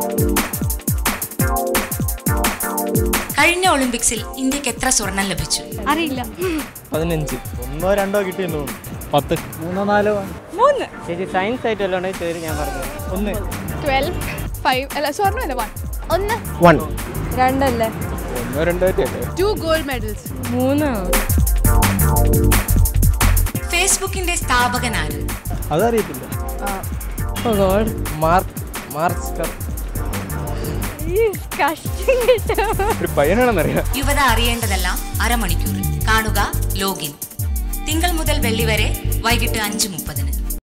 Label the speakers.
Speaker 1: കഴിഞ്ഞ ഒളിമ്പിക്സിൽ ഇന്ത്യക്ക് എത്ര സ്വർണം ലഭിച്ചു
Speaker 2: അറിയില്ല
Speaker 3: പതിനഞ്ച്
Speaker 4: ഒന്നോ രണ്ടോ കിട്ടിയെന്ന് തോന്നുന്നു
Speaker 3: പത്ത്
Speaker 4: മൂന്നോ നാലോ
Speaker 2: മൂന്ന്
Speaker 4: ചേച്ചി സയൻസ് ആയിട്ട് വല്ലോണ്ട് ചേരി ഞാൻ പറഞ്ഞു ഒന്ന്
Speaker 2: ട്വൽവ് ഫൈവ് അല്ല സ്വർണ്ണമല്ല വൺ ഒന്ന്
Speaker 4: വൺ
Speaker 2: രണ്ടല്ലേ
Speaker 3: ഒന്നോ രണ്ടോ അല്ലേ
Speaker 2: ടു ഗോൾഡ് മെഡൽസ് മൂന്ന്
Speaker 1: ഫേസ്ബുക്കിന്റെ സ്ഥാപകനാര്
Speaker 4: അതറിയത്തില്ല
Speaker 2: ഗോഡ്
Speaker 3: മാർക്ക് മാർക്ക്
Speaker 2: കഷ്ടം കിട്ടും
Speaker 3: ഒരു പയ്യനാണെന്നറിയാം
Speaker 1: യുവത അറിയേണ്ടതെല്ലാം അരമണിക്കൂർ കാണുക ലോഗിൻ തിങ്കൾ മുതൽ വെള്ളി വരെ വൈകിട്ട് അഞ്ച് മുപ്പതിന്